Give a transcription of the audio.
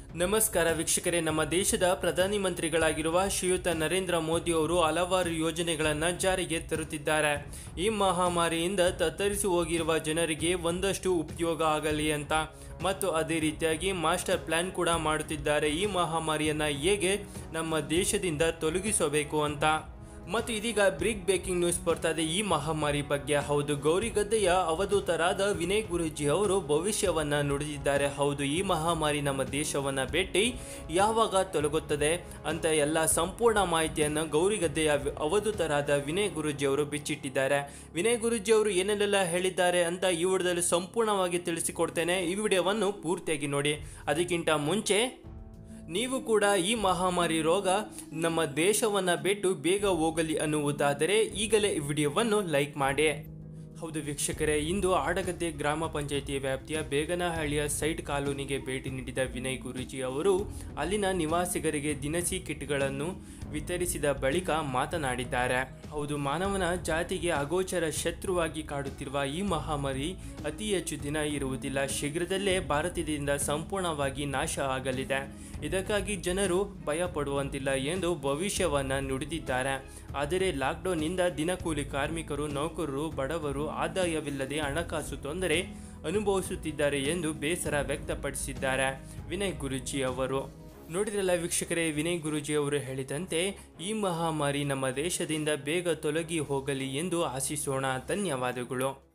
ನಮಸ್ಕಾರ ವೀಕ್ಷಕರೇ ನಮ್ಮ ದೇಶದ ಪ್ರಧಾನಿ ಮಂತ್ರಿಗಳಾಗಿರುವ ಶ್ರೀಯುತ ನರೇಂದ್ರ ಮೋದಿ ಅವರು ಹಲವಾರು ಯೋಜನೆಗಳನ್ನು ಜಾರಿಗೆ ತರುತ್ತಿದ್ದಾರೆ ಈ ಮಹಾಮಾರಿಯಿಂದ ತತ್ತರಿಸಿ ಹೋಗಿರುವ ಜನರಿಗೆ ಒಂದಷ್ಟು ಉಪಯೋಗ ಆಗಲಿ ಅಂತ ಮತ್ತು ಅದೇ ರೀತಿಯಾಗಿ ಮಾಸ್ಟರ್ ಪ್ಲಾನ್ ಕೂಡ ಮಾಡುತ್ತಿದ್ದಾರೆ ಈ ಮಹಾಮಾರಿಯನ್ನು ಹೇಗೆ ನಮ್ಮ ದೇಶದಿಂದ ತೊಲಗಿಸಬೇಕು ಅಂತ ಮತ್ತು ಇದೀಗ ಬ್ರಿಗ್ ಬ್ರೇಕಿಂಗ್ ನ್ಯೂಸ್ ಬರ್ತಾ ಇದೆ ಈ ಮಹಾಮಾರಿ ಬಗ್ಗೆ ಹೌದು ಗೌರಿಗದ್ದೆಯ ಅವಧೂತರಾದ ವಿನಯ್ ಗುರೂಜಿ ಅವರು ಭವಿಷ್ಯವನ್ನ ನುಡಿದಿದ್ದಾರೆ ಹೌದು ಈ ಮಹಾಮಾರಿ ನಮ್ಮ ದೇಶವನ್ನ ಭೇಟಿ ಯಾವಾಗ ತೊಲಗುತ್ತದೆ ಅಂತ ಎಲ್ಲ ಸಂಪೂರ್ಣ ಮಾಹಿತಿಯನ್ನು ಗೌರಿಗದ್ದೆಯ ವಿ- ಅವಧೂತರಾದ ವಿನಯ್ ಗುರೂಜಿ ಅವರು ಬಿಚ್ಚಿಟ್ಟಿದ್ದಾರೆ ವಿನಯ್ ಗುರೂಜಿ ಅವರು ಏನೆಲ್ಲ ಹೇಳಿದ್ದಾರೆ ಅಂತ ಈ ವಿಡಿಯೋದಲ್ಲಿ ಸಂಪೂರ್ಣವಾಗಿ ತಿಳಿಸಿಕೊಡ್ತೇನೆ ಈ ವಿಡಿಯೋವನ್ನು ಪೂರ್ತಿಯಾಗಿ ನೋಡಿ ಅದಕ್ಕಿಂತ ಮುಂಚೆ ನೀವು ಕೂಡ ಈ ಮಹಾಮಾರಿ ರೋಗ ನಮ್ಮ ದೇಶವನ್ನ ಬಿಟ್ಟು ಬೇಗ ಹೋಗಲಿ ಅನ್ನುವುದಾದರೆ ಈಗಲೇ ಈ ವಿಡಿಯೋವನ್ನು ಲೈಕ್ ಮಾಡಿ ಹೌದು ವೀಕ್ಷಕರೇ ಇಂದು ಆಡಗದ್ದೆ ಗ್ರಾಮ ಪಂಚಾಯಿತಿ ವ್ಯಾಪ್ತಿಯ ಬೇಗನಹಳ್ಳಿಯ ಸೈಟ್ ಕಾಲೋನಿಗೆ ಭೇಟಿ ನೀಡಿದ ವಿನಯ್ ಗುರೂಜಿ ಅವರು ಅಲ್ಲಿನ ನಿವಾಸಿಗರಿಗೆ ದಿನಸಿ ಕಿಟ್ಗಳನ್ನು ವಿತರಿಸಿದ ಬಳಿಕ ಮಾತನಾಡಿದ್ದಾರೆ ಹೌದು ಮಾನವನ ಜಾತಿಗೆ ಅಗೋಚರ ಶತ್ರುವಾಗಿ ಕಾಡುತ್ತಿರುವ ಈ ಮಹಾಮಾರಿ ಅತಿ ಹೆಚ್ಚು ದಿನ ಇರುವುದಿಲ್ಲ ಶೀಘ್ರದಲ್ಲೇ ಭಾರತದಿಂದ ಸಂಪೂರ್ಣವಾಗಿ ನಾಶ ಆಗಲಿದೆ ಇದಕ್ಕಾಗಿ ಜನರು ಭಯ ಪಡುವಂತಿಲ್ಲ ಎಂದು ಭವಿಷ್ಯವನ್ನ ನುಡಿದಿದ್ದಾರೆ ಆದರೆ ಲಾಕ್ಡೌನ್ನಿಂದ ದಿನಕೂಲಿ ಕಾರ್ಮಿಕರು ನೌಕರರು ಬಡವರು ಆದಾಯವಿಲ್ಲದೆ ಹಣಕಾಸು ತೊಂದರೆ ಅನುಭವಿಸುತ್ತಿದ್ದಾರೆ ಎಂದು ಬೇಸರ ವ್ಯಕ್ತಪಡಿಸಿದ್ದಾರೆ ವಿನಯ್ ಗುರುಜಿ ಅವರು ನೋಡಿದ್ರಲ್ಲ ವೀಕ್ಷಕರೇ ವಿನಯ್ ಗುರುಜಿ ಅವರು ಹೇಳಿದಂತೆ ಈ ಮಹಾಮಾರಿ ನಮ್ಮ ದೇಶದಿಂದ ಬೇಗ ತೊಲಗಿ ಹೋಗಲಿ ಎಂದು ಆಶಿಸೋಣ ಧನ್ಯವಾದಗಳು